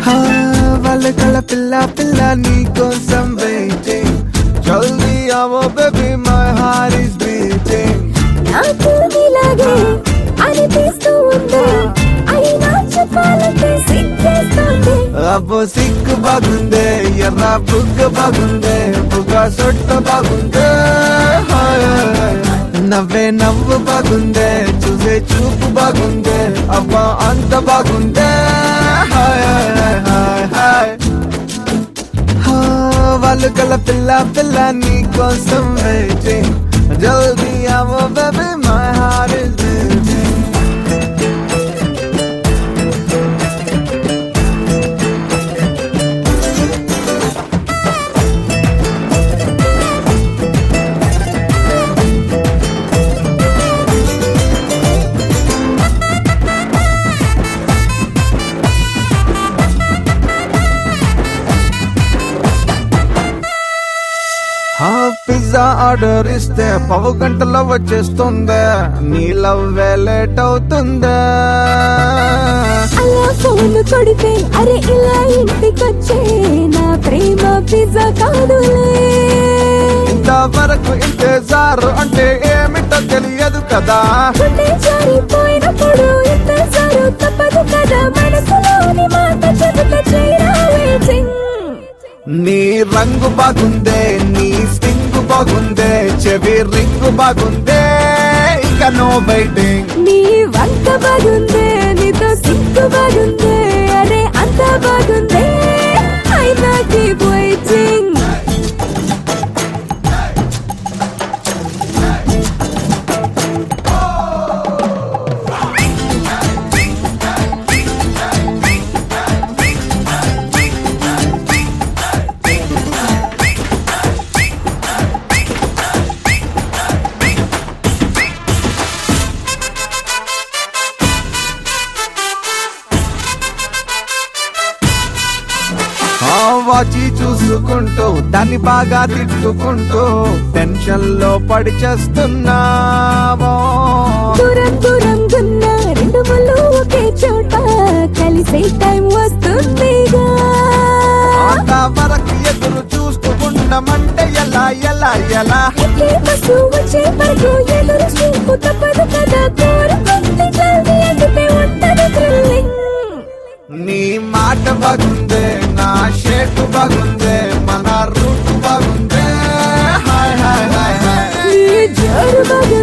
హా, వాళ్ళ కళ్ళ పిల్ల పిల్ల నీ కోసం వెయిటింగ్ జల్దీ అవో baby my heart is beating నాకు ఇలాగే అనిపిస్తూ ఉంది అయినా చెప్పాలంటే సిగ్గేస్తుంది అబ్బో సిగ్గు బాగుందే ఎర్ర బుగ్గ బాగుందే బుగ్గ సొట్ట బాగుందే హాయ్, హాయ్, హాయ్. నవ్వే నవ్వు బాగుందే చూసే చూపు బాగుందే అబ్బా అంత బాగుందే hi, hi, hi, hi, hi. హా, వాళ్ళు కల పిల్ల పిల్ల నీ కోసం వెయిటింగ్ జల్దీ అవో baby my heart is beating హా పిజ్జా ఆర్డర్ ఇస్తే పావు గంటలో వచ్చేస్తుందే నీ లవ్ లేట్ అవుతుందే అలా ఫోన్ కొడితే అరే ఇలా ఇంటికొచ్చే నా ప్రేమ పిజ్జా కాదులే ఇంతవరకు ఇంతేజారు అంటే ఏమిటో తెలియదు కదా గుండె జారిపోయినప్పుడు ఇంతసారు తప్పదు కదా మనసులోని మాట చెబుతా చేయరా waiting. నీ రంగు బాగుందే నీ స్టింగ్ బాగుందే చెవి రింగు బాగుందే ఇక నో వెయిటింగ్ నీ వంక బాగుందే నీతో సిగ్గు బాగుందే అరే అంత బాగుందే అయినా కీప్ వెయిటింగ్ ఆ వాచి చూసుకుంటూ దాన్ని బాగా తిట్టుకుంటూ టెన్షన్ లో పడి చేస్తున్నావో దూరం దూరం గున్న రెండు ముళ్ళు ఒకే చోట కలిసే టైం వస్తుందిగా అంత వరకు ఎదురు చూస్తూ ఉండమంటే ఎలా ఎలా ఎలా ఎక్కే బస్సు వచ్చే వరకు ఎదురు చూపు తప్పదు కదా కోరుకుంటే జల్దీ ఎగితే ఉంటది థ్రిల్లింగ్ నీ మాట బాగుందే నా షేట్ బాగుందే మన రూట్ బాగుందే హాయ్ హాయ్ హాయ్ హాయ్ నీ జోరు బాగుంది